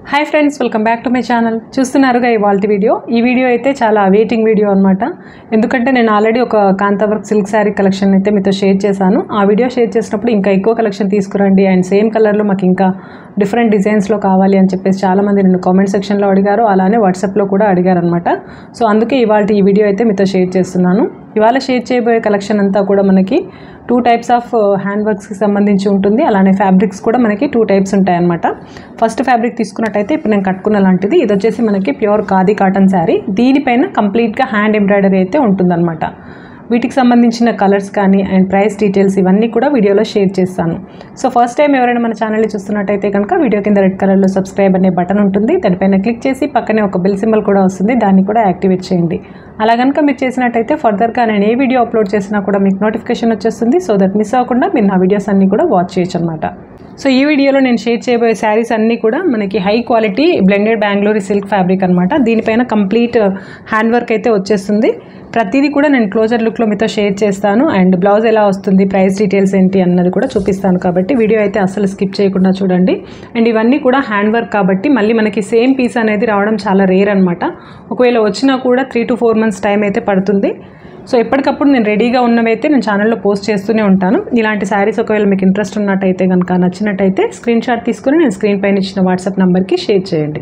hi friends welcome back to my channel చూస్తున్నారుగా ఇవాళ video ఈ వీడియో అయితే చాలా వెయిటింగ్ వీడియో అనమాట ఎందుకంటే నేను ఆల్రెడీ ఒక కాంతావర్క్ సిల్క్ శారీ కలెక్షన్ అయితే మీతో షేర్ చేశాను ఆ వీడియో షేర్ చేసినప్పుడు ఇంకా ఎక్కువ కలెక్షన్ తీసుకురండి అండ్ సేమ్ కలర్లో మాకు ఇంకా డిఫరెంట్ డిజైన్స్లో కావాలి అని చెప్పేసి చాలామంది నన్ను కామెంట్ సెక్షన్లో అడిగారు అలానే వాట్సాప్లో కూడా అడిగారు అనమాట సో అందుకే ఇవాళ ఈ వీడియో అయితే మీతో షేర్ చేస్తున్నాను ఇవాళ షేర్ చేయబోయే కలెక్షన్ అంతా కూడా మనకి టూ టైప్స్ ఆఫ్ హ్యాండ్ వర్క్స్కి సంబంధించి ఉంటుంది అలానే ఫ్యాబ్రిక్స్ కూడా మనకి టూ టైప్స్ ఉంటాయి అనమాట ఫస్ట్ ఫ్యాబ్రిక్ తీసుకున్నట్టయితే ఇప్పుడు నేను కట్టుకున్న లాంటిది ఇది వచ్చేసి మనకి ప్యూర్ ఖాదీ కాటన్ శారీ దీనిపైన కంప్లీట్గా హ్యాండ్ ఎంబ్రాయిడరీ అయితే ఉంటుందన్నమాట వీటికి సంబంధించిన కలర్స్ కానీ అండ్ ప్రైస్ డీటెయిల్స్ ఇవన్నీ కూడా వీడియోలో షేర్ చేస్తాను సో ఫస్ట్ టైం ఎవరైనా మన ఛానల్ని చూస్తున్నట్టయితే కనుక వీడియో కింద రెడ్ కలర్లో సబ్స్క్రైబ్ అనే బటన్ ఉంటుంది దానిపైన క్లిక్ చేసి పక్కనే ఒక బెల్ సింబల్ కూడా వస్తుంది దాన్ని కూడా యాక్టివేట్ చేయండి అలా కనుక మీరు చేసినట్టయితే ఫర్దర్గా నేను ఏ వీడియో అప్లోడ్ చేసినా కూడా మీకు నోటిఫికేషన్ వచ్చేస్తుంది సో దట్ మిస్ అవ్వకుండా మీరు నా వీడియోస్ అన్నీ కూడా వాచ్ చేయొచ్చు అనమాట సో ఈ వీడియోలో నేను షేర్ చేయబోయే శారీస్ అన్నీ కూడా మనకి high quality blended Bengaluru silk fabric అనమాట దీనిపైన కంప్లీట్ హ్యాండ్ వర్క్ అయితే వచ్చేస్తుంది ప్రతిదీ కూడా నేను క్లోజర్ లుక్లో మీతో షేర్ చేస్తాను అండ్ బ్లౌజ్ ఎలా వస్తుంది ప్రైస్ డీటెయిల్స్ ఏంటి అన్నది కూడా చూపిస్తాను కాబట్టి వీడియో అయితే అసలు స్కిప్ చేయకుండా చూడండి అండ్ ఇవన్నీ కూడా హ్యాండ్ వర్క్ కాబట్టి మళ్ళీ మనకి సేమ్ పీస్ అనేది రావడం చాలా రేర్ అనమాట ఒకవేళ వచ్చినా కూడా three to four months time అయితే పడుతుంది సో ఎప్పటికప్పుడు నేను రెడీగా ఉన్నవైతే నేను ఛానల్లో పోస్ట్ చేస్తూనే ఉంటాను ఇలాంటి శారీస్ ఒకవేళ మీకు ఇంట్రెస్ట్ ఉన్నట్టయితే కనుక నచ్చినట్టయితే స్క్రీన్ షాట్ తీసుకుని నేను స్క్రీన్ పైన ఇచ్చిన వాట్సాప్ నెంబర్కి షేర్ చేయండి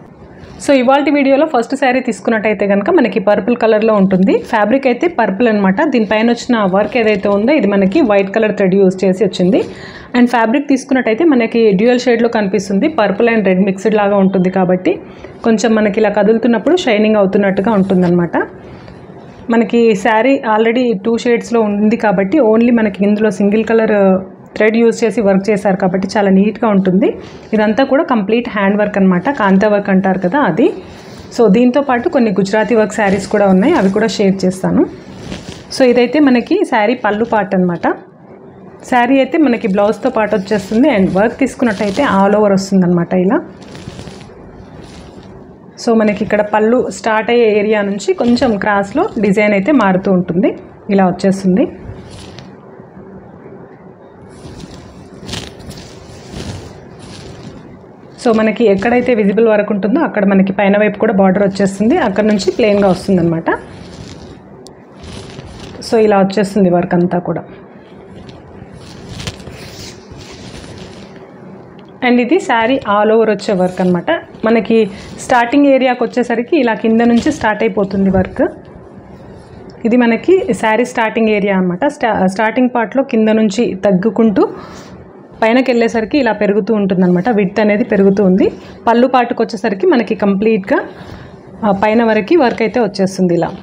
సో ఇవాళ వీడియోలో ఫస్ట్ శారీ తీసుకున్నట్టయితే కనుక మనకి పర్పుల్ కలర్లో ఉంటుంది ఫ్యాబ్రిక్ అయితే పర్పుల్ అనమాట దీనిపైన వచ్చిన వర్క్ ఏదైతే ఉందో ఇది మనకి వైట్ కలర్ థ్రెడ్ యూస్ చేసి వచ్చింది అండ్ ఫ్యాబ్రిక్ తీసుకున్నట్టయితే మనకి డ్యూయల్ షేడ్లో కనిపిస్తుంది పర్పుల్ అండ్ రెడ్ మిక్స్డ్ లాగా ఉంటుంది కాబట్టి కొంచెం మనకి ఇలా కదులుతున్నప్పుడు షైనింగ్ అవుతున్నట్టుగా ఉంటుందన్నమాట మనకి శారీ ఆల్రెడీ టూ షేడ్స్లో ఉంది కాబట్టి ఓన్లీ మనకి ఇందులో సింగిల్ కలర్ థ్రెడ్ యూజ్ చేసి వర్క్ చేశారు కాబట్టి చాలా నీట్గా ఉంటుంది ఇదంతా కూడా కంప్లీట్ హ్యాండ్ వర్క్ అనమాట కాంతా వర్క్ అంటారు కదా అది సో దీంతో పాటు కొన్ని గుజరాతీ వర్క్ శారీస్ కూడా ఉన్నాయి అవి కూడా షేర్ చేస్తాను సో ఇదైతే మనకి శారీ పళ్ళు పార్ట్ అనమాట శారీ అయితే మనకి బ్లౌజ్తో పాటు వచ్చేస్తుంది అండ్ వర్క్ తీసుకున్నట్టయితే ఆల్ ఓవర్ వస్తుందన్నమాట ఇలా సో మనకి ఇక్కడ పళ్ళు స్టార్ట్ అయ్యే ఏరియా నుంచి కొంచెం క్రాస్లో డిజైన్ అయితే మారుతూ ఉంటుంది ఇలా వచ్చేస్తుంది సో మనకి ఎక్కడైతే విజిబుల్ వరకు ఉంటుందో అక్కడ మనకి పైన వైపు కూడా బార్డర్ వచ్చేస్తుంది అక్కడ నుంచి ప్లెయిన్గా వస్తుంది అనమాట సో ఇలా వచ్చేస్తుంది వర్క్ అంతా కూడా అండ్ ఇది శారీ ఆల్ ఓవర్ వచ్చే వర్క్ అనమాట మనకి స్టార్టింగ్ ఏరియాకి వచ్చేసరికి ఇలా కింద నుంచి స్టార్ట్ అయిపోతుంది వర్క్ ఇది మనకి శారీ స్టార్టింగ్ ఏరియా అనమాట స్టా స్టార్టింగ్ పార్ట్లో కింద నుంచి తగ్గుకుంటూ పైనకి వెళ్ళేసరికి ఇలా పెరుగుతూ ఉంటుంది అనమాట విత్ అనేది పెరుగుతూ ఉంది పళ్ళు పాటుకు వచ్చేసరికి మనకి కంప్లీట్గా పైన వరకు వర్క్ అయితే వచ్చేస్తుంది ఇలా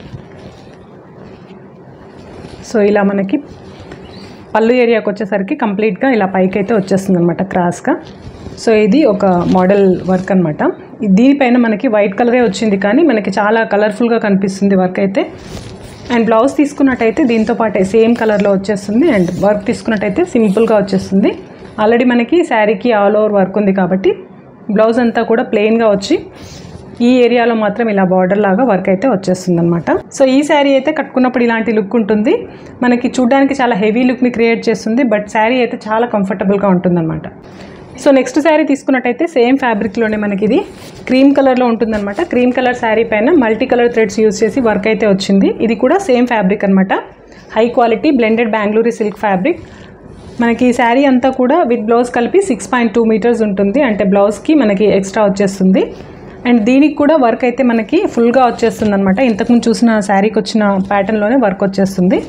సో ఇలా మనకి పళ్ళు ఏరియాకి వచ్చేసరికి కంప్లీట్గా ఇలా పైకి అయితే వచ్చేస్తుంది అనమాట క్రాస్గా సో ఇది ఒక మోడల్ వర్క్ అనమాట దీనిపైన మనకి వైట్ కలరే వచ్చింది కానీ మనకి చాలా కలర్ఫుల్గా కనిపిస్తుంది వర్క్ అయితే అండ్ బ్లౌజ్ తీసుకున్నట్టయితే దీంతో పాటే సేమ్ కలర్లో వచ్చేస్తుంది అండ్ వర్క్ తీసుకున్నట్టయితే సింపుల్గా వచ్చేస్తుంది ఆల్రెడీ మనకి శారీకి ఆల్ ఓవర్ వర్క్ ఉంది కాబట్టి బ్లౌజ్ అంతా కూడా ప్లెయిన్గా వచ్చి ఈ ఏరియాలో మాత్రం ఇలా బార్డర్ లాగా వర్క్ అయితే వచ్చేస్తుంది అనమాట సో ఈ శారీ అయితే కట్టుకున్నప్పుడు ఇలాంటి లుక్ ఉంటుంది మనకి చూడడానికి చాలా హెవీ లుక్ని క్రియేట్ చేస్తుంది బట్ శారీ అయితే చాలా కంఫర్టబుల్గా ఉంటుందన్నమాట సో నెక్స్ట్ శారీ తీసుకున్నట్టయితే సేమ్ ఫ్యాబ్రిక్లోనే మనకి ఇది క్రీమ్ కలర్లో ఉంటుందన్నమాట క్రీమ్ కలర్ శారీ పైన మల్టీ కలర్ థ్రెడ్స్ యూస్ చేసి వర్క్ అయితే వచ్చింది ఇది కూడా సేమ్ ఫ్యాబ్రిక్ అనమాట high quality blended Bengaluru silk fabric మనకి ఈ శారీ అంతా కూడా విత్ బ్లౌజ్ కలిపి సిక్స్ పాయింట్ టూ మీటర్స్ ఉంటుంది అంటే బ్లౌజ్కి మనకి ఎక్స్ట్రా వచ్చేస్తుంది అండ్ దీనికి కూడా వర్క్ అయితే మనకి ఫుల్గా వచ్చేస్తుంది అనమాట ఇంతకుముందు చూసిన శారీకి వచ్చిన ప్యాటర్న్లోనే వర్క్ వచ్చేస్తుంది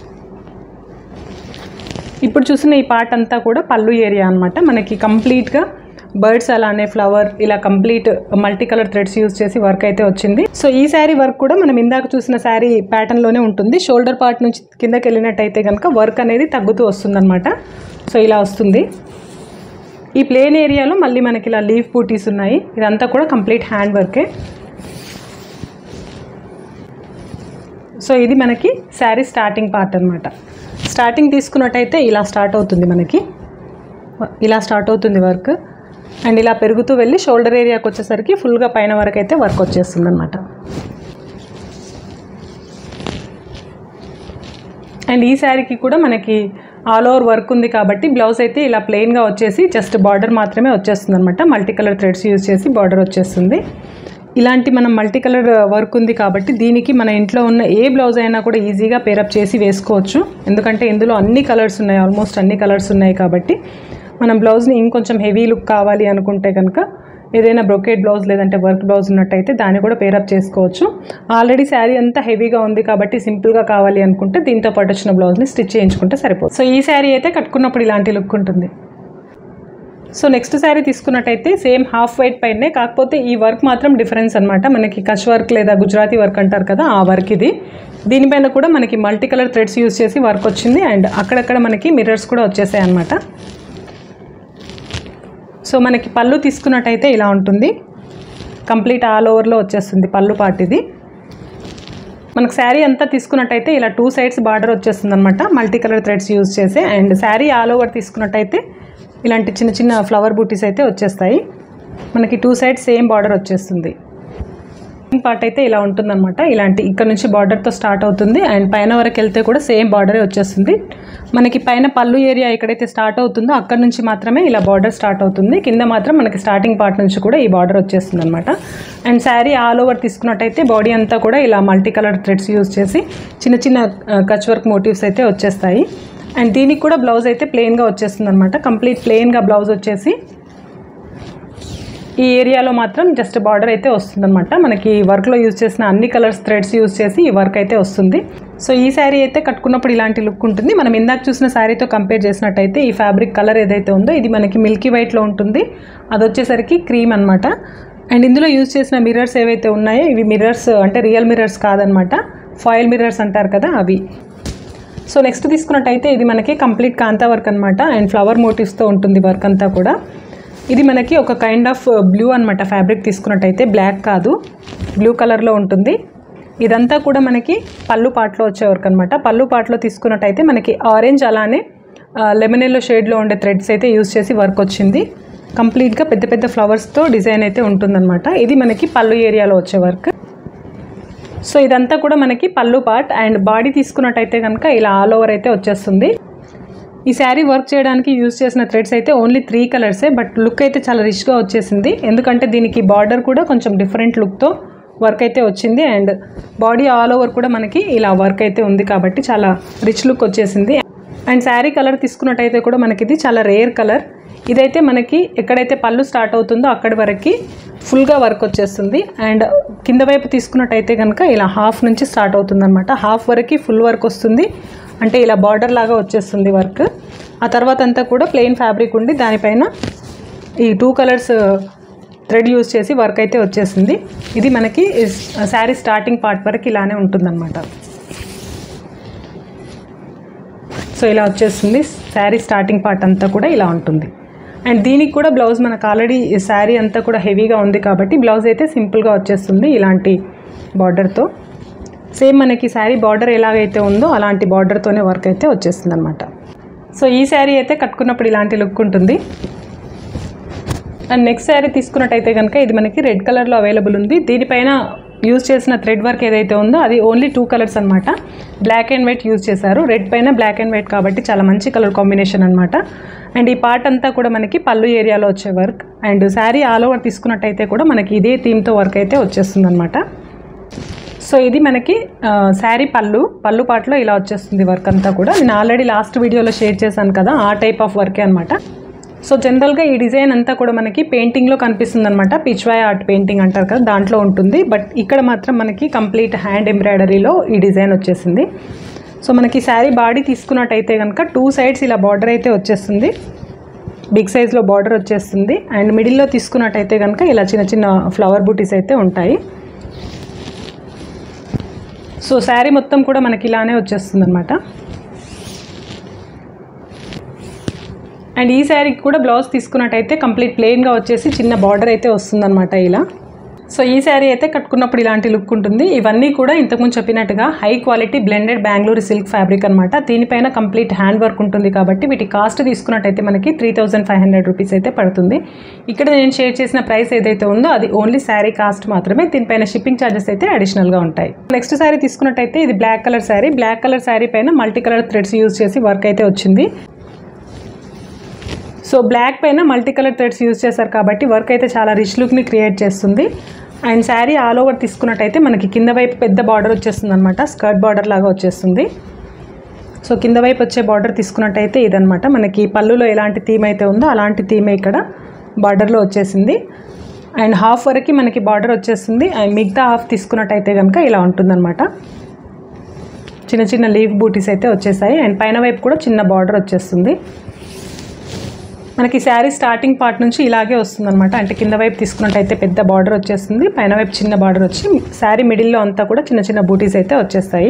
ఇప్పుడు చూసిన ఈ పార్ట్ అంతా కూడా పళ్ళు ఏరియా అనమాట మనకి కంప్లీట్గా బర్డ్స్ అలానే ఫ్లవర్ ఇలా complete multi colour threads use చేసి వర్క్ అయితే వచ్చింది సో ఈ శారీ వర్క్ కూడా మనం ఇందాక చూసిన శారీ ప్యాటర్న్లోనే ఉంటుంది షోల్డర్ పార్ట్ నుంచి కిందకి వెళ్ళినట్టయితే కనుక వర్క్ అనేది తగ్గుతూ వస్తుందన్నమాట సో ఇలా వస్తుంది ఈ ప్లేన్ ఏరియాలో మళ్ళీ మనకి ఇలా లీఫ్ బూటీస్ ఉన్నాయి ఇదంతా కూడా కంప్లీట్ హ్యాండ్ వర్కే సో ఇది మనకి శారీ స్టార్టింగ్ పార్ట్ అనమాట స్టార్టింగ్ తీసుకున్నట్టయితే ఇలా స్టార్ట్ అవుతుంది మనకి ఇలా స్టార్ట్ అవుతుంది వర్క్ అండ్ ఇలా పెరుగుతూ వెళ్ళి షోల్డర్ ఏరియాకి వచ్చేసరికి ఫుల్గా పైన వరకు అయితే వర్క్ వచ్చేస్తుంది అనమాట అండ్ ఈ శారీకి కూడా మనకి ఆల్ ఓవర్ వర్క్ ఉంది కాబట్టి బ్లౌజ్ అయితే ఇలా ప్లెయిన్గా వచ్చేసి జస్ట్ బార్డర్ మాత్రమే వచ్చేస్తుంది అనమాట మల్టీ కలర్ థ్రెడ్స్ యూజ్ చేసి బార్డర్ వచ్చేస్తుంది ఇలాంటి మనం మల్టీ కలర్ వర్క్ ఉంది కాబట్టి దీనికి మన ఇంట్లో ఉన్న ఏ బ్లౌజ్ అయినా కూడా ఈజీగా పేరప్ చేసి వేసుకోవచ్చు ఎందుకంటే ఇందులో అన్ని కలర్స్ ఉన్నాయి ఆల్మోస్ట్ అన్ని కలర్స్ ఉన్నాయి కాబట్టి మనం బ్లౌజ్ని ఇంకొంచెం హెవీ లుక్ కావాలి అనుకుంటే కనుక ఏదైనా బ్రొకేట్ బ్లౌజ్ లేదంటే వర్క్ బ్లౌజ్ ఉన్నట్టయితే దాన్ని కూడా పేరప్ చేసుకోవచ్చు ఆల్రెడీ శారీ అంతా హెవీగా ఉంది కాబట్టి సింపుల్గా కావాలి అనుకుంటే దీంతో పాటు వచ్చిన బ్లౌజ్ని స్టిచ్ చేయించుకుంటే సరిపోతుంది సో ఈ శారీ అయితే కట్టుకున్నప్పుడు ఇలాంటి లుక్ ఉంటుంది సో నెక్స్ట్ శారీ తీసుకున్నట్టయితే సేమ్ హాఫ్ వైట్ పైనే కాకపోతే ఈ వర్క్ మాత్రం డిఫరెన్స్ అనమాట మనకి కచ్ వర్క్ లేదా గుజరాతీ వర్క్ అంటారు కదా ఆ వర్క్ ఇది దీనిపైన కూడా మనకి మల్టీ కలర్ థ్రెడ్స్ యూస్ చేసి వర్క్ వచ్చింది అండ్ అక్కడక్కడ మనకి మిర్రర్స్ కూడా వచ్చేసాయి అనమాట సో మనకి పళ్ళు తీసుకున్నట్టయితే ఇలా ఉంటుంది కంప్లీట్ ఆల్ ఓవర్లో వచ్చేస్తుంది పళ్ళు పార్ట్ ఇది మనకు శారీ అంతా తీసుకున్నట్టయితే ఇలా టూ సైడ్స్ బార్డర్ వచ్చేస్తుంది అనమాట మల్టీ కలర్ థ్రెడ్స్ యూజ్ చేసి అండ్ శారీ ఆల్ ఓవర్ తీసుకున్నట్టయితే ఇలాంటి చిన్న చిన్న ఫ్లవర్ బూటీస్ అయితే వచ్చేస్తాయి మనకి టూ సైడ్స్ సేమ్ బార్డర్ వచ్చేస్తుంది పార్ట్ అయితే ఇలా ఉంటుందన్నమాట ఇలాంటి ఇక్కడ నుంచి బార్డర్తో స్టార్ట్ అవుతుంది అండ్ పైన వరకు వెళ్తే కూడా సేమ్ బార్డరే వచ్చేస్తుంది మనకి పైన పళ్ళు ఏరియా ఎక్కడైతే స్టార్ట్ అవుతుందో అక్కడ నుంచి మాత్రమే ఇలా బార్డర్ స్టార్ట్ అవుతుంది కింద మాత్రం మనకి స్టార్టింగ్ పార్ట్ నుంచి కూడా ఈ బార్డర్ వచ్చేస్తుంది అనమాట అండ్ శారీ ఆల్ ఓవర్ తీసుకున్నట్టయితే బాడీ అంతా కూడా ఇలా మల్టీ కలర్ థ్రెడ్స్ యూజ్ చేసి చిన్న చిన్న కచ్ వర్క్ మోటివ్స్ అయితే వచ్చేస్తాయి అండ్ దీనికి కూడా బ్లౌజ్ అయితే ప్లెయిన్గా వచ్చేస్తుంది అనమాట కంప్లీట్ ప్లెయిన్గా బ్లౌజ్ వచ్చేసి ఈ ఏరియాలో మాత్రం జస్ట్ బార్డర్ అయితే వస్తుందన్నమాట మనకి వర్క్లో యూజ్ చేసిన అన్ని కలర్స్ థ్రెడ్స్ యూజ్ చేసి ఈ వర్క్ అయితే వస్తుంది సో ఈ శారీ అయితే కట్టుకున్నప్పుడు ఇలాంటి లుక్ ఉంటుంది మనం ఇందాక చూసిన శారీతో కంపేర్ చేసినట్టయితే ఈ ఫ్యాబ్రిక్ కలర్ ఏదైతే ఉందో ఇది మనకి మిల్కీ వైట్లో ఉంటుంది అది వచ్చేసరికి క్రీమ్ అనమాట అండ్ ఇందులో యూజ్ చేసిన మిర్రర్స్ ఏవైతే ఉన్నాయో ఇవి మిర్రర్స్ అంటే రియల్ మిర్రర్స్ కాదనమాట ఫాయిల్ మిర్రర్స్ అంటారు కదా అవి సో నెక్స్ట్ తీసుకున్నట్టయితే ఇది మనకి కంప్లీట్ కాంతా వర్క్ అనమాట అండ్ ఫ్లవర్ మోటివ్స్తో ఉంటుంది వర్క్ అంతా కూడా ఇది మనకి ఒక కైండ్ ఆఫ్ బ్లూ అనమాట ఫ్యాబ్రిక్ తీసుకున్నట్టయితే బ్లాక్ కాదు బ్లూ కలర్లో ఉంటుంది ఇదంతా కూడా మనకి పళ్ళు పాటలో వచ్చే వర్క్ అనమాట పళ్ళు పాటలో తీసుకున్నట్టయితే మనకి ఆరెంజ్ అలానే లెమన్ ఎల్లో షేడ్లో ఉండే థ్రెడ్స్ అయితే యూజ్ చేసి వర్క్ వచ్చింది కంప్లీట్గా పెద్ద పెద్ద ఫ్లవర్స్తో డిజైన్ అయితే ఉంటుందన్నమాట ఇది మనకి పళ్ళు ఏరియాలో వచ్చే వర్క్ సో ఇదంతా కూడా మనకి పళ్ళు పార్ట్ అండ్ బాడీ తీసుకున్నట్టయితే కనుక ఇలా ఆల్ ఓవర్ అయితే వచ్చేస్తుంది ఈ శారీ వర్క్ చేయడానికి యూజ్ చేసిన థ్రెడ్స్ అయితే ఓన్లీ త్రీ కలర్సే బట్ లుక్ అయితే చాలా రిచ్గా వచ్చేసింది ఎందుకంటే దీనికి బార్డర్ కూడా కొంచెం డిఫరెంట్ లుక్తో వర్క్ అయితే వచ్చింది అండ్ బాడీ ఆల్ ఓవర్ కూడా మనకి ఇలా వర్క్ అయితే ఉంది కాబట్టి చాలా రిచ్ లుక్ వచ్చేసింది అండ్ శారీ కలర్ తీసుకున్నట్టయితే కూడా మనకి ఇది చాలా రేర్ కలర్ ఇదైతే మనకి ఎక్కడైతే పళ్ళు స్టార్ట్ అవుతుందో అక్కడి వరకు ఫుల్గా వర్క్ వచ్చేస్తుంది అండ్ కింద వైపు తీసుకున్నట్టయితే కనుక ఇలా హాఫ్ నుంచి స్టార్ట్ అవుతుంది అనమాట హాఫ్ వరకు ఫుల్ వర్క్ వస్తుంది అంటే ఇలా బార్డర్ లాగా వచ్చేస్తుంది వర్క్ ఆ తర్వాత అంతా కూడా ప్లెయిన్ ఫ్యాబ్రిక్ ఉండి దానిపైన ఈ టూ కలర్స్ థ్రెడ్ యూజ్ చేసి వర్క్ అయితే వచ్చేసింది ఇది మనకి శారీ స్టార్టింగ్ పార్ట్ వరకు ఇలానే ఉంటుందన్నమాట సో ఇలా వచ్చేస్తుంది శారీ స్టార్టింగ్ పార్ట్ అంతా కూడా ఇలా ఉంటుంది అండ్ దీనికి కూడా బ్లౌజ్ మనకు ఆల్రెడీ శారీ అంతా కూడా హెవీగా ఉంది కాబట్టి బ్లౌజ్ అయితే సింపుల్గా వచ్చేస్తుంది ఇలాంటి బార్డర్తో సేమ్ మనకి శారీ బార్డర్ ఎలాగైతే ఉందో అలాంటి బార్డర్తోనే వర్క్ అయితే వచ్చేస్తుంది అనమాట సో ఈ శారీ అయితే కట్టుకున్నప్పుడు ఇలాంటి లుక్ ఉంటుంది అండ్ నెక్స్ట్ శారీ తీసుకున్నట్టయితే కనుక ఇది మనకి రెడ్ కలర్లో అవైలబుల్ ఉంది దీనిపైన యూజ్ చేసిన థ్రెడ్ వర్క్ ఏదైతే ఉందో అది ఓన్లీ టూ కలర్స్ అనమాట బ్లాక్ అండ్ వైట్ యూజ్ చేశారు రెడ్ పైన బ్లాక్ అండ్ వైట్ కాబట్టి చాలా మంచి కలర్ కాంబినేషన్ అనమాట అండ్ ఈ పార్ట్ అంతా కూడా మనకి పళ్ళు ఏరియాలో వచ్చే work and saree all over తీసుకున్నట్టయితే కూడా మనకి ఇదే థీమ్తో వర్క్ అయితే వచ్చేస్తుంది అనమాట సో ఇది మనకి ఆ, శారీ పళ్ళు పళ్ళు పాటలో ఇలా వచ్చేస్తుంది వర్క్ అంతా కూడా నేను ఆల్రెడీ లాస్ట్ వీడియోలో షేర్ చేశాను కదా ఆ టైప్ ఆఫ్ వర్కే అనమాట సో జనరల్గా ఈ డిజైన్ అంతా కూడా మనకి పెయింటింగ్లో కనిపిస్తుంది అనమాట పిచ్వాయ్ ఆర్ట్ పెయింటింగ్ అంటారు కదా దాంట్లో ఉంటుంది బట్ ఇక్కడ మాత్రం మనకి కంప్లీట్ హ్యాండ్ ఎంబ్రాయిడరీలో ఈ డిజైన్ వచ్చేసింది సో మనకి శారీ బాడీ తీసుకున్నట్టయితే కనుక టూ సైడ్స్ ఇలా బార్డర్ అయితే వచ్చేస్తుంది బిగ్ సైజ్లో బార్డర్ వచ్చేస్తుంది అండ్ మిడిల్లో తీసుకున్నట్టయితే కనుక ఇలా చిన్న చిన్న ఫ్లవర్ బూటీస్ అయితే ఉంటాయి సో శారీ మొత్తం కూడా మనకి ఇలానే వచ్చేస్తుంది అనమాట అండ్ ఈ శారీకి కూడా బ్లౌజ్ తీసుకున్నట్టయితే కంప్లీట్ ప్లెయిన్గా వచ్చేసి చిన్న బార్డర్ అయితే వస్తుందన్నమాట ఇలా సో ఈ శారీ అయితే కట్టుకున్నప్పుడు ఇలాంటి లుక్ ఉంటుంది ఇవన్నీ కూడా ఇంతకుముందు చెప్పినట్టుగా high quality blended Bengaluru silk fabric అనమాట దీనిపైన కంప్లీట్ హ్యాండ్ వర్క్ ఉంటుంది కాబట్టి వీటి కాస్ట్ తీసుకున్నట్టయితే మనకి three thousand five hundred rupees అయితే పడుతుంది ఇక్కడ నేను షేర్ చేసిన ప్రైస్ ఏదైతే ఉందో అది ఓన్లీ శారీ కాస్ట్ మాత్రమే దీనిపైన షిప్పింగ్ ఛార్జెస్ అయితే అడిషనల్గా ఉంటాయి నెక్స్ట్ శారీ తీసుకున్నట్టయితే ఇది black colour saree black colour saree పైన మల్టీ కలర్ థ్రెడ్స్ యూజ్ చేసి వర్క్ అయితే వచ్చింది సో బ్లాక్ పైన మల్టీ కలర్ థ్రెడ్స్ యూజ్ చేశారు కాబట్టి వర్క్ అయితే చాలా రిచ్ లుక్ని క్రియేట్ చేస్తుంది అండ్ శారీ ఆల్ ఓవర్ తీసుకున్నట్టయితే మనకి కింద వైపు పెద్ద బార్డర్ వచ్చేస్తుంది అనమాట స్కర్ట్ బార్డర్ లాగా వచ్చేస్తుంది సో కింద వైపు వచ్చే బార్డర్ తీసుకున్నట్టయితే ఇదనమాట మనకి పళ్ళులో ఎలాంటి థీమ్ అయితే ఉందో అలాంటి థీమే ఇక్కడ బార్డర్లో వచ్చేసింది అండ్ హాఫ్ వరకు మనకి బార్డర్ వచ్చేస్తుంది అండ్ మిగతా హాఫ్ తీసుకున్నట్టయితే కనుక ఇలా ఉంటుందన్నమాట చిన్న చిన్న లీఫ్ బూటీస్ అయితే వచ్చేసాయి అండ్ పైన వైపు కూడా చిన్న బార్డర్ వచ్చేస్తుంది మనకి శారీ స్టార్టింగ్ పార్ట్ నుంచి ఇలాగే వస్తుంది అనమాట అంటే కింద వైపు తీసుకున్నట్టయితే పెద్ద బార్డర్ వచ్చేస్తుంది పైన వైపు చిన్న బార్డర్ వచ్చి శారీ మిడిల్లో అంతా కూడా చిన్న చిన్న బూటీస్ అయితే వచ్చేస్తాయి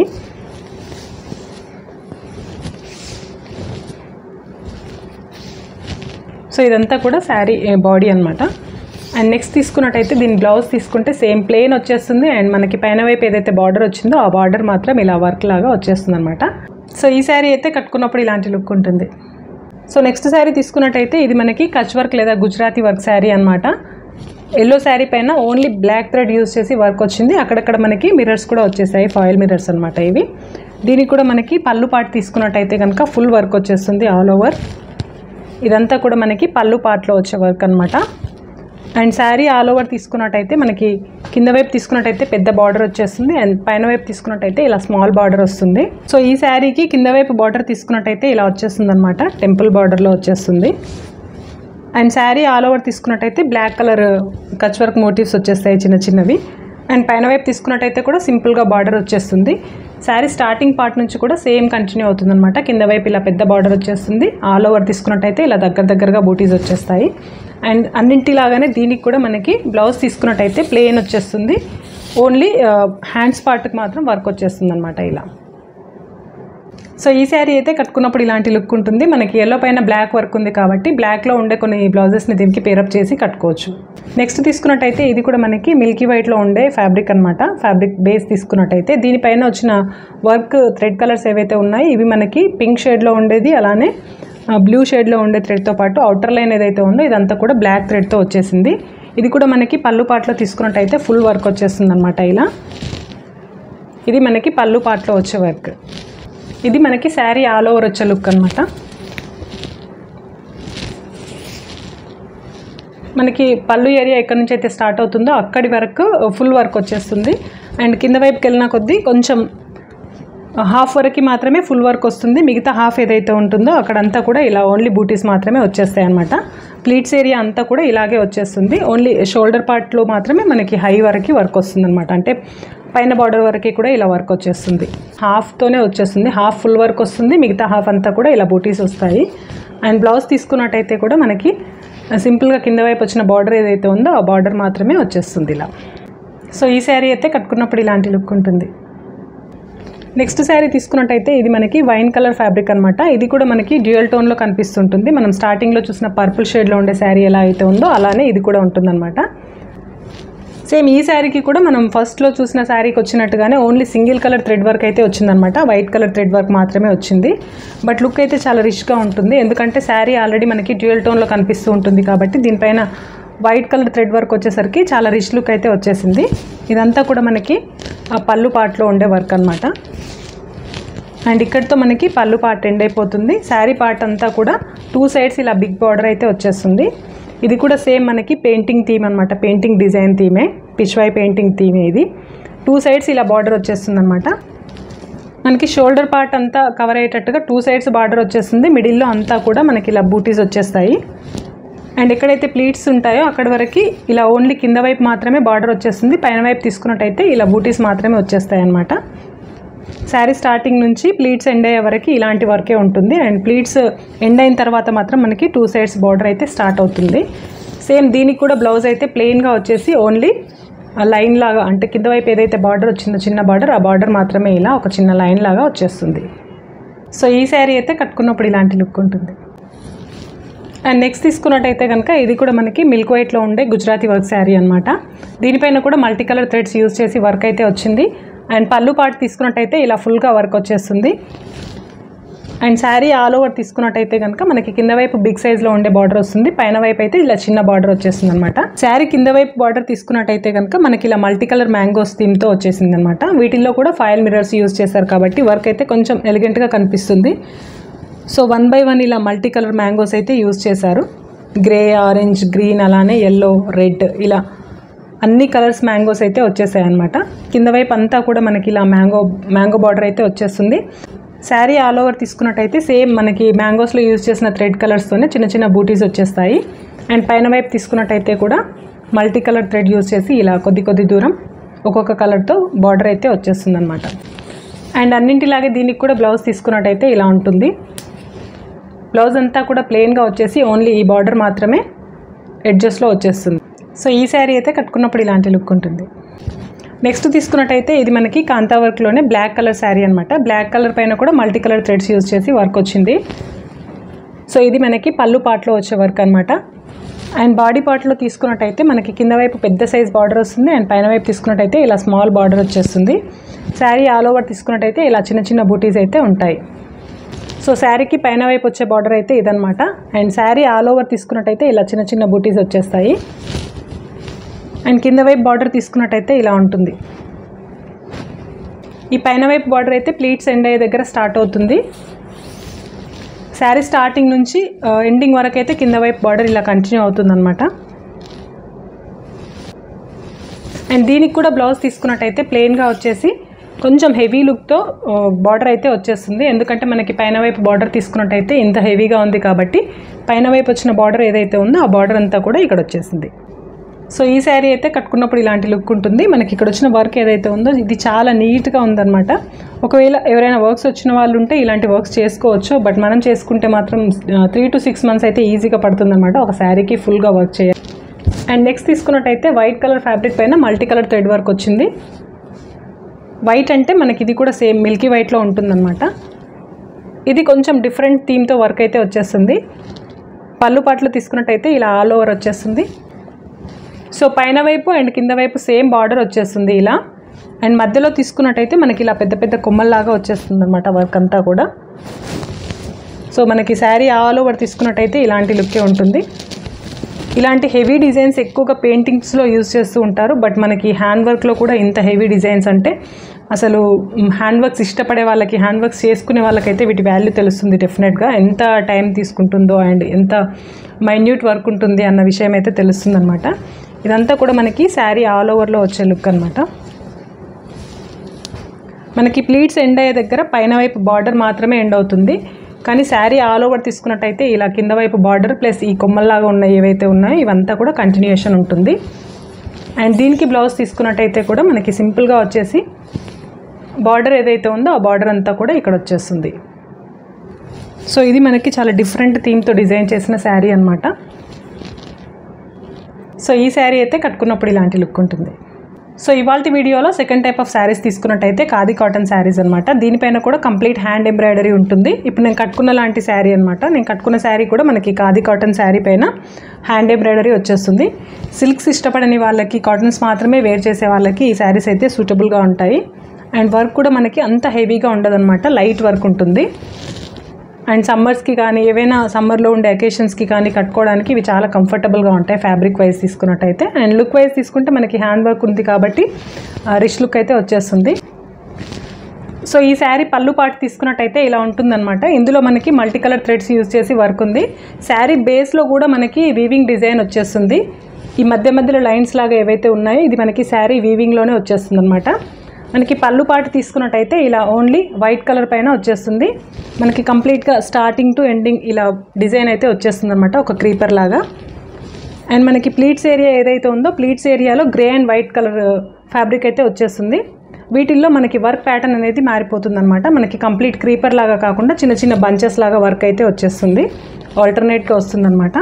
సో ఇదంతా కూడా శారీ బాడీ అనమాట అండ్ నెక్స్ట్ తీసుకున్నట్టయితే దీని బ్లౌజ్ తీసుకుంటే సేమ్ ప్లేన్ వచ్చేస్తుంది అండ్ మనకి పైన వైపు ఏదైతే బార్డర్ వచ్చిందో ఆ బార్డర్ మాత్రం ఇలా వర్క్ లాగా వచ్చేస్తుంది అనమాట సో ఈ శారీ అయితే కట్టుకున్నప్పుడు ఇలాంటి లుక్ ఉంటుంది సో నెక్స్ట్ శారీ తీసుకున్నట్టయితే ఇది మనకి కచ్ వర్క్ లేదా గుజరాతీ వర్క్ శారీ అనమాట ఎల్లో శారీ పైన ఓన్లీ బ్లాక్ థ్రెడ్ యూస్ చేసి వర్క్ వచ్చింది అక్కడక్కడ మనకి మిర్రర్స్ కూడా వచ్చేసాయి ఫాయిల్ మిర్రర్స్ అనమాట ఇవి దీనికి కూడా మనకి పళ్ళు పాటు తీసుకున్నట్టయితే కనుక ఫుల్ వర్క్ వచ్చేస్తుంది ఆల్ ఓవర్ ఇదంతా కూడా మనకి పళ్ళు పాటలో వచ్చే వర్క్ అనమాట అండ్ శారీ ఆల్ ఓవర్ తీసుకున్నట్టయితే మనకి కింద వైపు తీసుకున్నట్టయితే పెద్ద బార్డర్ వచ్చేస్తుంది అండ్ పైన వైపు తీసుకున్నట్టయితే ఇలా స్మాల్ బార్డర్ వస్తుంది సో ఈ శారీకి కింద వైపు బార్డర్ తీసుకున్నట్టయితే ఇలా వచ్చేస్తుంది అనమాట టెంపుల్ బార్డర్లో వచ్చేస్తుంది అండ్ శారీ ఆల్ ఓవర్ తీసుకున్నట్టయితే black colour Kutch work motifs వచ్చేస్తాయి చిన్న చిన్నవి అండ్ పైన వైపు తీసుకున్నట్టయితే కూడా సింపుల్గా బార్డర్ వచ్చేస్తుంది శారీ స్టార్టింగ్ పార్ట్ నుంచి కూడా సేమ్ కంటిన్యూ అవుతుంది అనమాట కింద వైపు ఇలా పెద్ద బార్డర్ వచ్చేస్తుంది ఆల్ ఓవర్ తీసుకున్నట్టయితే ఇలా దగ్గర దగ్గరగా బూటీస్ వచ్చేస్తాయి అండ్ అన్నింటిలాగానే దీనికి కూడా మనకి బ్లౌజ్ తీసుకున్నట్టయితే ప్లెయిన్ వచ్చేస్తుంది ఓన్లీ హ్యాండ్స్ పార్ట్కి మాత్రం వర్క్ వచ్చేస్తుంది అనమాట ఇలా సో ఈ శారీ అయితే కట్టుకున్నప్పుడు ఇలాంటి లుక్ ఉంటుంది మనకి ఎల్లో పైన బ్లాక్ వర్క్ ఉంది కాబట్టి బ్లాక్లో ఉండే కొన్ని బ్లౌజెస్ని దీనికి పేరప్ చేసి కట్టుకోవచ్చు నెక్స్ట్ తీసుకున్నట్టయితే ఇది కూడా మనకి మిల్కీ వైట్లో ఉండే ఫ్యాబ్రిక్ అనమాట ఫ్యాబ్రిక్ బేస్ తీసుకున్నట్టయితే దీనిపైన వచ్చిన వర్క్ థ్రెడ్ కలర్స్ ఏవైతే ఉన్నాయో ఇవి మనకి పింక్ షేడ్లో ఉండేది అలానే బ్లూ షేడ్లో ఉండే థ్రెడ్తో పాటు అవుటర్ లైన్ ఏదైతే ఉందో ఇదంతా కూడా బ్లాక్ థ్రెడ్తో వచ్చేసింది ఇది కూడా మనకి పళ్ళు పాటలో తీసుకున్నట్టయితే ఫుల్ వర్క్ వచ్చేస్తుంది అనమాట ఇలా ఇది మనకి పళ్ళు పాటలో వచ్చే వర్క్ ఇది మనకి శారీ ఆల్ ఓవర్ వచ్చే లుక్ అనమాట మనకి పళ్ళు ఏరియా ఎక్కడి నుంచి అయితే స్టార్ట్ అవుతుందో అక్కడి వరకు ఫుల్ వర్క్ వచ్చేస్తుంది అండ్ కింద వైపుకి వెళ్ళిన కొద్దీ కొంచెం హాఫ్ వరకు మాత్రమే ఫుల్ వర్క్ వస్తుంది మిగతా హాఫ్ ఏదైతే ఉంటుందో అక్కడంతా కూడా ఇలా ఓన్లీ బూటీస్ మాత్రమే వచ్చేస్తాయి అనమాట ప్లీట్స్ ఏరియా అంతా కూడా ఇలాగే వచ్చేస్తుంది ఓన్లీ షోల్డర్ పార్ట్లో మాత్రమే మనకి హై వరకు వర్క్ వస్తుంది అనమాట అంటే పైన బార్డర్ వరకు కూడా ఇలా వర్క్ వచ్చేస్తుంది హాఫ్తోనే వచ్చేస్తుంది హాఫ్ ఫుల్ వర్క్ వస్తుంది మిగతా హాఫ్ అంతా కూడా ఇలా బూటీస్ వస్తాయి అండ్ బ్లౌజ్ తీసుకున్నట్టయితే కూడా మనకి సింపుల్గా కింద వైపు వచ్చిన బార్డర్ ఏదైతే ఉందో ఆ బార్డర్ మాత్రమే వచ్చేస్తుంది ఇలా సో ఈ శారీ అయితే కట్టుకున్నప్పుడు ఇలాంటి లుక్ ఉంటుంది నెక్స్ట్ శారీ తీసుకున్నట్టయితే ఇది మనకి వైన్ కలర్ ఫ్యాబ్రిక్ అనమాట ఇది కూడా మనకి డ్యూయల్ టోన్లో కనిపిస్తుంటుంది మనం స్టార్టింగ్లో చూసిన పర్పుల్ షేడ్లో ఉండే శారీ ఎలా అయితే ఉందో అలానే ఇది కూడా ఉంటుందన్నమాట సేమ్ ఈ శారీకి కూడా మనం ఫస్ట్లో చూసిన శారీకి వచ్చినట్టుగానే only single colour thread work అయితే వచ్చిందనమాట వైట్ కలర్ థ్రెడ్ వర్క్ మాత్రమే వచ్చింది బట్ లుక్ అయితే చాలా రిచ్గా ఉంటుంది ఎందుకంటే శారీ ఆల్రెడీ మనకి డ్యూయల్ టోన్లో కనిపిస్తూ ఉంటుంది కాబట్టి దీనిపైన వైట్ కలర్ థ్రెడ్ వర్క్ వచ్చేసరికి చాలా రిచ్ లుక్ అయితే వచ్చేసింది ఇదంతా కూడా మనకి ఆ పళ్ళు పాటలో ఉండే వర్క్ అనమాట అండ్ ఇక్కడితో మనకి పళ్ళు పార్ట్ ఎండ్ అయిపోతుంది శారీ పార్ట్ అంతా కూడా టూ సైడ్స్ ఇలా బిగ్ బార్డర్ అయితే వచ్చేస్తుంది ఇది కూడా సేమ్ మనకి పెయింటింగ్ థీమ్ అనమాట పెయింటింగ్ డిజైన్ థీమే పిచ్వై పెయింటింగ్ థీమే ఇది టూ సైడ్స్ ఇలా బార్డర్ వచ్చేస్తుంది అనమాట మనకి షోల్డర్ పార్ట్ అంతా కవర్ అయ్యేటట్టుగా టూ సైడ్స్ బార్డర్ వచ్చేస్తుంది మిడిల్లో అంతా కూడా మనకి ఇలా బూటీస్ వచ్చేస్తాయి అండ్ ఎక్కడైతే ప్లీట్స్ ఉంటాయో అక్కడ వరకు ఇలా ఓన్లీ కింద వైపు మాత్రమే బార్డర్ వచ్చేస్తుంది పైన వైపు తీసుకున్నట్టయితే ఇలా బూటీస్ మాత్రమే వచ్చేస్తాయి అనమాట శారీ స్టార్టింగ్ నుంచి ప్లీట్స్ ఎండ్ అయ్యే వరకు ఇలాంటి వర్కే ఉంటుంది అండ్ ప్లీట్స్ ఎండ్ అయిన తర్వాత మాత్రం మనకి టూ సైడ్స్ బార్డర్ అయితే స్టార్ట్ అవుతుంది సేమ్ దీనికి కూడా బ్లౌజ్ అయితే ప్లెయిన్గా వచ్చేసి ఓన్లీ లైన్ లాగా అంటే కింద వైపు ఏదైతే బార్డర్ వచ్చిందో చిన్న బార్డర్ ఆ బార్డర్ మాత్రమే ఇలా ఒక చిన్న లైన్ లాగా వచ్చేస్తుంది సో ఈ శారీ అయితే కట్టుకున్నప్పుడు ఇలాంటి లుక్ ఉంటుంది అండ్ నెక్స్ట్ తీసుకున్నట్టయితే కనుక ఇది కూడా మనకి మిల్క్ వైట్లో ఉండే గుజరాతీ వర్క్ శారీ అనమాట దీనిపైన కూడా మల్టీ కలర్ థ్రెడ్స్ యూజ్ చేసి వర్క్ అయితే వచ్చింది అండ్ పళ్ళు పాటు తీసుకున్నట్టయితే ఇలా ఫుల్గా వర్క్ వచ్చేస్తుంది అండ్ శారీ ఆల్ ఓవర్ తీసుకున్నట్టయితే కనుక మనకి కింద వైపు బిగ్ సైజ్లో ఉండే బార్డర్ వస్తుంది పైన వైపు అయితే ఇలా చిన్న బార్డర్ వచ్చేస్తుంది అనమాట శారీ కింద వైపు బార్డర్ తీసుకున్నట్టయితే కనుక మనకి ఇలా మల్టీ కలర్ మ్యాంగోస్ థీమ్తో వచ్చేసింది అనమాట వీటిల్లో కూడా ఫైల్ మిరర్స్ యూజ్ చేశారు కాబట్టి వర్క్ అయితే కొంచెం ఎలిగెంట్గా కనిపిస్తుంది సో వన్ బై వన్ ఇలా మల్టీ కలర్ మ్యాంగోస్ అయితే యూజ్ చేశారు గ్రే ఆరెంజ్ గ్రీన్ అలానే ఎల్లో రెడ్ ఇలా అన్ని కలర్స్ మ్యాంగోస్ అయితే వచ్చేసాయి అనమాట కింద వైపు అంతా కూడా మనకి ఇలా మ్యాంగో మ్యాంగో బార్డర్ అయితే వచ్చేస్తుంది శారీ ఆల్ ఓవర్ తీసుకున్నట్టయితే సేమ్ మనకి మ్యాంగోస్లో యూజ్ చేసిన థ్రెడ్ కలర్స్తోనే చిన్న చిన్న బూటీస్ వచ్చేస్తాయి అండ్ పైన వైపు తీసుకున్నట్టయితే కూడా మల్టీ కలర్ థ్రెడ్ యూజ్ చేసి ఇలా కొద్ది కొద్ది దూరం ఒక్కొక్క కలర్తో బార్డర్ అయితే వచ్చేస్తుంది అనమాట అండ్ అన్నింటిలాగే దీనికి కూడా బ్లౌజ్ తీసుకున్నట్టయితే ఇలా ఉంటుంది బ్లౌజ్ అంతా కూడా ప్లెయిన్గా వచ్చేసి ఓన్లీ ఈ బార్డర్ మాత్రమే ఎడ్జస్ట్లో వచ్చేస్తుంది సో ఈ శారీ అయితే కట్టుకున్నప్పుడు ఇలాంటి లుక్ ఉంటుంది నెక్స్ట్ తీసుకున్నట్టయితే ఇది మనకి కాంతా వర్క్లోనే బ్లాక్ కలర్ శారీ అనమాట బ్లాక్ కలర్ పైన కూడా మల్టీ కలర్ థ్రెడ్స్ యూజ్ చేసి వర్క్ వచ్చింది సో ఇది మనకి పళ్ళు పార్ట్లో వచ్చే వర్క్ అనమాట అండ్ బాడీ పార్ట్లో తీసుకున్నట్టయితే మనకి కింద వైపు పెద్ద సైజ్ బార్డర్ వస్తుంది అండ్ పైన వైపు తీసుకున్నట్టయితే ఇలా స్మాల్ బార్డర్ వచ్చేస్తుంది శారీ ఆల్ ఓవర్ తీసుకున్నట్టయితే ఇలా చిన్న చిన్న బూటీస్ అయితే ఉంటాయి సో శారీకి పైన వైపు వచ్చే బార్డర్ అయితే ఇదనమాట అండ్ శారీ ఆల్ ఓవర్ తీసుకున్నట్టయితే ఇలా చిన్న చిన్న బూటీస్ వచ్చేస్తాయి అండ్ కింద వైపు బార్డర్ తీసుకున్నట్టయితే ఇలా ఉంటుంది ఈ పైన వైపు బార్డర్ అయితే ప్లీట్స్ ఎండ్ అయ్యే దగ్గర స్టార్ట్ అవుతుంది శారీ స్టార్టింగ్ నుంచి ఎండింగ్ వరకు అయితే కింద వైపు బార్డర్ ఇలా కంటిన్యూ అవుతుందన్నమాట అండ్ దీనికి కూడా బ్లౌజ్ తీసుకున్నట్టయితే ప్లెయిన్గా వచ్చేసి కొంచెం హెవీ లుక్తో బార్డర్ అయితే వచ్చేస్తుంది ఎందుకంటే మనకి పైన వైపు బార్డర్ తీసుకున్నట్టయితే ఇంత హెవీగా ఉంది కాబట్టి పైన వైపు వచ్చిన బార్డర్ ఏదైతే ఉందో ఆ బార్డర్ అంతా కూడా ఇక్కడ వచ్చేసింది సో ఈ శారీ అయితే కట్టుకున్నప్పుడు ఇలాంటి లుక్ ఉంటుంది మనకి ఇక్కడ వచ్చిన వర్క్ ఏదైతే ఉందో ఇది చాలా నీట్గా ఉందన్నమాట ఒకవేళ ఎవరైనా వర్క్స్ వచ్చిన వాళ్ళు ఉంటే ఇలాంటి వర్క్స్ చేసుకోవచ్చు బట్ మనం చేసుకుంటే మాత్రం త్రీ టు సిక్స్ మంత్స్ అయితే ఈజీగా పడుతుందన్నమాట ఒక శారీకి ఫుల్గా వర్క్ చేయాలి అండ్ నెక్స్ట్ తీసుకున్నట్టయితే వైట్ కలర్ ఫ్యాబ్రిక్ పైన మల్టీ కలర్ థ్రెడ్ వర్క్ వచ్చింది వైట్ అంటే మనకి ఇది కూడా సేమ్ మిల్కీ వైట్లో ఉంటుందన్నమాట ఇది కొంచెం డిఫరెంట్ థీమ్తో వర్క్ అయితే వచ్చేస్తుంది పళ్ళు పాటలు తీసుకున్నట్టయితే ఇలా ఆల్ ఓవర్ వచ్చేస్తుంది సో పైన వైపు అండ్ కింద వైపు సేమ్ బార్డర్ వచ్చేస్తుంది ఇలా అండ్ మధ్యలో తీసుకున్నట్టయితే మనకి ఇలా పెద్ద పెద్ద కొమ్మల్లాగా వచ్చేస్తుంది అనమాట వర్క్ అంతా కూడా సో మనకి శారీ ఆల్ ఓవర్ తీసుకున్నట్టయితే ఇలాంటి లుక్కే ఉంటుంది ఇలాంటి హెవీ డిజైన్స్ ఎక్కువగా పెయింటింగ్స్లో యూజ్ చేస్తూ ఉంటారు బట్ మనకి హ్యాండ్ వర్క్లో కూడా ఇంత హెవీ డిజైన్స్ అంటే అసలు హ్యాండ్ వర్క్స్ ఇష్టపడే వాళ్ళకి హ్యాండ్ వర్క్స్ చేసుకునే వాళ్ళకైతే వీటి వాల్యూ తెలుస్తుంది డెఫినెట్గా ఎంత టైం తీసుకుంటుందో అండ్ ఎంత మైన్యూట్ వర్క్ ఉంటుంది అన్న విషయం అయితే తెలుస్తుంది అనమాట ఇదంతా కూడా మనకి శారీ ఆల్ ఓవర్లో వచ్చే లుక్ అనమాట మనకి ప్లీట్స్ ఎండ్ అయ్యే దగ్గర పైన వైపు బార్డర్ మాత్రమే ఎండ్ అవుతుంది కానీ శారీ ఆల్ ఓవర్ తీసుకున్నట్టయితే ఇలా కింద వైపు బార్డర్ ప్లస్ ఈ కొమ్మల్లాగా ఉన్నాయి ఏవైతే ఉన్నాయో ఇవంతా కూడా కంటిన్యూషన్ ఉంటుంది అండ్ దీనికి బ్లౌజ్ తీసుకున్నట్టయితే కూడా మనకి సింపుల్గా వచ్చేసి బార్డర్ ఏదైతే ఉందో ఆ బార్డర్ అంతా కూడా ఇక్కడ వచ్చేస్తుంది సో ఇది మనకి చాలా డిఫరెంట్ థీమ్తో డిజైన్ చేసిన శారీ అనమాట సో ఈ శారీ అయితే కట్టుకున్నప్పుడు ఇలాంటి లుక్ ఉంటుంది సో ఇవాళ వీడియోలో సెకండ్ టైప్ ఆఫ్ శారీస్ తీసుకున్నట్టయితే ఖాదీ కాటన్ శారీస్ అనమాట దీనిపైన కూడా కంప్లీట్ హ్యాండ్ ఎంబ్రాయిడరీ ఉంటుంది ఇప్పుడు నేను కట్టుకున్న లాంటి శారీ అనమాట నేను కట్టుకున్న శారీ కూడా మనకి ఖాదీ కాటన్ శారీ పైన హ్యాండ్ ఎంబ్రాయిడరీ వచ్చేస్తుంది సిల్క్స్ ఇష్టపడని వాళ్ళకి కాటన్స్ మాత్రమే వేర్ చేసే వాళ్ళకి ఈ శారీస్ అయితే సూటబుల్గా ఉంటాయి అండ్ వర్క్ కూడా మనకి అంత హెవీగా ఉండదన్నమాట లైట్ వర్క్ ఉంటుంది అండ్ సమ్మర్స్కి కానీ ఏవైనా సమ్మర్లో ఉండే అకేషన్స్కి కానీ కట్టుకోవడానికి ఇవి చాలా కంఫర్టబుల్గా ఉంటాయి ఫ్యాబ్రిక్ వైజ్ తీసుకున్నట్టయితే అండ్ లుక్ వైజ్ తీసుకుంటే మనకి హ్యాండ్ వర్క్ ఉంది కాబట్టి రిచ్ లుక్ అయితే వచ్చేస్తుంది సో ఈ శారీ పళ్ళు పాటు తీసుకున్నట్టయితే ఇలా ఉంటుందన్నమాట ఇందులో మనకి మల్టీ కలర్ థ్రెడ్స్ యూజ్ చేసి వర్క్ ఉంది శారీ బేస్లో కూడా మనకి వీవింగ్ డిజైన్ వచ్చేస్తుంది ఈ మధ్య మధ్యలో లైన్స్ లాగా ఏవైతే ఉన్నాయో ఇది మనకి శారీ వీవింగ్లోనే వచ్చేస్తుంది అనమాట మనకి పళ్ళు పాటు తీసుకున్నట్టయితే ఇలా ఓన్లీ వైట్ కలర్ పైన వచ్చేస్తుంది మనకి కంప్లీట్గా స్టార్టింగ్ టు ఎండింగ్ ఇలా డిజైన్ అయితే వచ్చేస్తుంది అనమాట ఒక క్రీపర్ లాగా అండ్ మనకి ప్లీట్స్ ఏరియా ఏదైతే ఉందో ప్లీట్స్ ఏరియాలో grey and white colour fabric అయితే వచ్చేస్తుంది వీటిల్లో మనకి వర్క్ ప్యాటర్న్ అనేది మారిపోతుంది అనమాట మనకి కంప్లీట్ క్రీపర్ లాగా కాకుండా చిన్న చిన్న బంచెస్ లాగా వర్క్ అయితే వచ్చేస్తుంది ఆల్టర్నేట్గా వస్తుంది అనమాట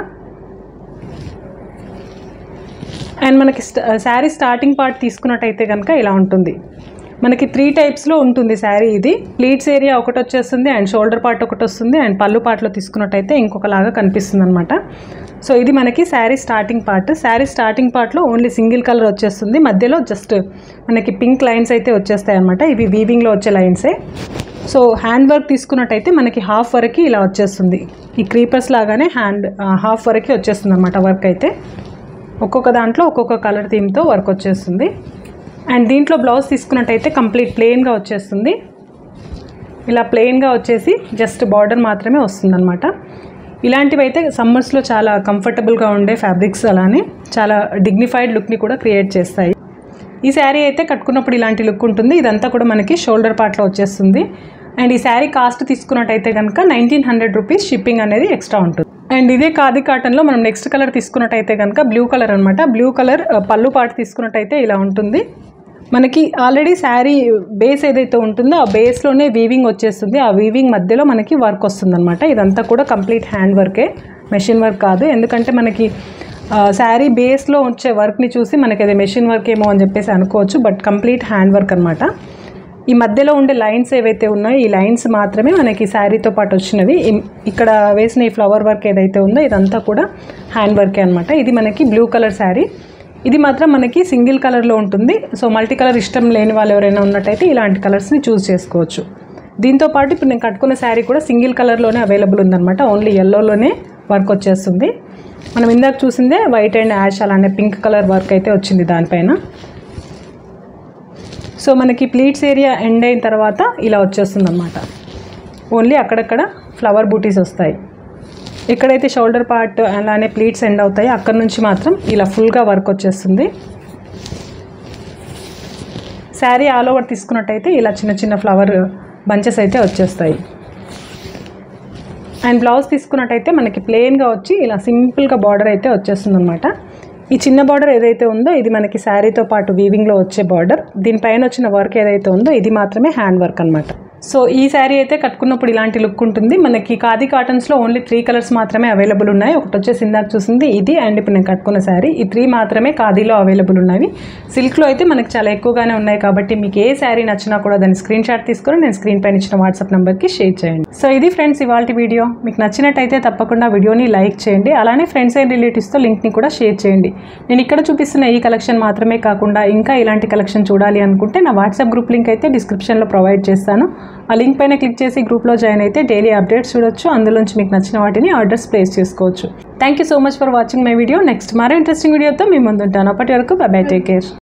అండ్ మనకి శారీ స్టార్టింగ్ పార్ట్ తీసుకున్నట్టయితే కనుక ఇలా ఉంటుంది మనకి త్రీ టైప్స్లో ఉంటుంది శారీ ఇది ప్లీట్స్ ఏరియా ఒకటి వచ్చేస్తుంది అండ్ షోల్డర్ పార్ట్ ఒకటి వస్తుంది అండ్ పళ్ళు పార్ట్లో తీసుకున్నట్టయితే ఇంకొకలాగా కనిపిస్తుంది అనమాట సో ఇది మనకి saree starting part saree starting పార్ట్లో ఓన్లీ సింగిల్ కలర్ వచ్చేస్తుంది మధ్యలో జస్ట్ మనకి పింక్ లైన్స్ అయితే వచ్చేస్తాయి అనమాట ఇవి వీవింగ్లో వచ్చే లైన్సే సో హ్యాండ్ వర్క్ తీసుకున్నట్టయితే మనకి హాఫ్ వరకు ఇలా వచ్చేస్తుంది ఈ క్రీపర్స్ లాగానే హ్యాండ్ హాఫ్ వరకు వచ్చేస్తుంది అనమాట వర్క్ అయితే ఒక్కొక్క దాంట్లో ఒక్కొక్క కలర్ థీమ్తో వర్క్ వచ్చేస్తుంది అండ్ దీంట్లో బ్లౌజ్ తీసుకున్నట్టయితే కంప్లీట్ ప్లెయిన్గా వచ్చేస్తుంది ఇలా ప్లెయిన్గా వచ్చేసి జస్ట్ బార్డర్ మాత్రమే వస్తుందన్నమాట ఇలాంటివి అయితే సమ్మర్స్లో చాలా కంఫర్టబుల్గా ఉండే ఫ్యాబ్రిక్స్ అలానే చాలా డిగ్నిఫైడ్ లుక్ని కూడా క్రియేట్ చేస్తాయి ఈ శారీ అయితే కట్టుకున్నప్పుడు ఇలాంటి లుక్ ఉంటుంది ఇదంతా కూడా మనకి షోల్డర్ పార్ట్లో వచ్చేస్తుంది అండ్ ఈ శారీ కాస్ట్ తీసుకున్నట్టయితే కనుక నైన్టీన్ హండ్రెడ్ రూపీస్ షిప్పింగ్ అనేది ఎక్స్ట్రా ఉంటుంది అండ్ ఇదే ఖాదీ కాటన్లో మనం నెక్స్ట్ కలర్ తీసుకున్నట్టయితే కనుక బ్లూ కలర్ అనమాట బ్లూ కలర్ పళ్ళు పాటు తీసుకున్నట్టయితే ఇలా ఉంటుంది మనకి ఆల్రెడీ శారీ బేస్ ఏదైతే ఉంటుందో ఆ బేస్లోనే వీవింగ్ వచ్చేస్తుంది ఆ వీవింగ్ మధ్యలో మనకి వర్క్ వస్తుందన్నమాట ఇదంతా కూడా కంప్లీట్ హ్యాండ్ వర్కే మెషిన్ వర్క్ కాదు ఎందుకంటే మనకి శారీ బేస్లో వచ్చే వర్క్ని చూసి మనకి అది మెషిన్ వర్క్ ఏమో అని చెప్పేసి అనుకోవచ్చు బట్ కంప్లీట్ హ్యాండ్ వర్క్ అనమాట ఈ మధ్యలో ఉండే లైన్స్ ఏవైతే ఉన్నాయో ఈ లైన్స్ మాత్రమే మనకి శారీతో పాటు వచ్చినవి ఇం- ఇక్కడ వేసిన ఈ ఫ్లవర్ వర్క్ ఏదైతే ఉందో ఇదంతా కూడా హ్యాండ్ వర్కే అనమాట ఇది మనకి బ్లూ కలర్ శారీ ఇది మాత్రం మనకి సింగిల్ కలర్లో ఉంటుంది సో మల్టీ కలర్ ఇష్టం లేని వాళ్ళు ఎవరైనా ఉన్నట్టయితే ఇలాంటి కలర్స్ని చూస్ చేసుకోవచ్చు దీంతో పాటు ఇప్పుడు నేను కట్టుకున్న శారీ కూడా సింగిల్ కలర్లోనే అవైలబుల్ ఉందన్నమాట ఓన్లీ ఎల్లోలోనే వర్క్ వచ్చేస్తుంది మనం ఇందాక చూసిందే వైట్ అండ్ యాష్ అలానే పింక్ కలర్ వర్క్ అయితే వచ్చింది దానిపైన సో మనకి ప్లీట్స్ ఏరియా ఎండ్ అయిన తర్వాత ఇలా వచ్చేస్తుంది అనమాట ఓన్లీ అక్కడక్కడ ఫ్లవర్ బూటీస్ వస్తాయి ఎక్కడైతే షోల్డర్ పార్ట్ అలానే ప్లీట్స్ ఎండ్ అవుతాయో అక్కడ నుంచి మాత్రం ఇలా ఫుల్గా వర్క్ వచ్చేస్తుంది శారీ ఆల్ ఓవర్ తీసుకున్నట్టయితే ఇలా చిన్న చిన్న ఫ్లవర్ బంచెస్ అయితే వచ్చేస్తాయి అండ్ బ్లౌజ్ తీసుకున్నట్టయితే మనకి ప్లెయిన్గా వచ్చి ఇలా సింపుల్గా బార్డర్ అయితే వచ్చేస్తుంది అనమాట ఈ చిన్న బార్డర్ ఏదైతే ఉందో ఇది మనకి శారీతో పాటు వీవింగ్లో వచ్చే బార్డర్ దీనిపైన వచ్చిన వర్క్ ఏదైతే ఉందో ఇది మాత్రమే హ్యాండ్ వర్క్ అనమాట సో ఈ శారీ అయితే కట్టుకున్నప్పుడు ఇలాంటి లుక్ ఉంటుంది మనకి ఖాదీ కాటన్స్లో ఓన్లీ త్రీ కలర్స్ మాత్రమే అవైలబుల్ ఉన్నాయి ఒకటి వచ్చేసి ఇందాక చూసింది ఇది అండ్ ఇప్పుడు నేను కట్టుకున్న శారీ ఈ త్రీ మాత్రమే ఖాదీలో అవైలబుల్ ఉన్నవి సిల్క్లో అయితే మనకి చాలా ఎక్కువగానే ఉన్నాయి కాబట్టి మీకు ఏ శారీ నచ్చినా కూడా దాన్ని స్క్రీన్ షాట్ తీసుకొని నేను స్క్రీన్ పైన ఇచ్చిన వాట్సాప్ నెంబర్కి షేర్ చేయండి సో ఇది ఫ్రెండ్స్ ఇవాళ వీడియో మీకు నచ్చినట్టయితే తప్పకుండా వీడియోని లైక్ చేయండి అలానే ఫ్రెండ్స్ అండ్ రిలేటివ్స్తో లింక్ని కూడా షేర్ చేయండి నేను ఇక్కడ చూపిస్తున్న ఈ కలెక్షన్ మాత్రమే కాకుండా ఇంకా ఇలాంటి కలెక్షన్ చూడాలి అనుకుంటే నా వాట్సాప్ గ్రూప్ లింక్ అయితే డిస్క్రిప్షన్లో ప్రొవైడ్ చేస్తాను ఆ లింక్ పైన క్లిక్ చేసి గ్రూప్లో జాయిన్ అయితే డైలీ అప్డేట్స్ చూడొచ్చు అందులోంచి మీకు నచ్చిన వాటిని ఆర్డర్స్ ప్లేస్ చేసుకోవచ్చు thank you so much for watching my video next మరో ఇంట్రెస్టింగ్ వీడియోతో మీ ముందుంటాను అప్పటి వరకు బై బై టేక్ కేర్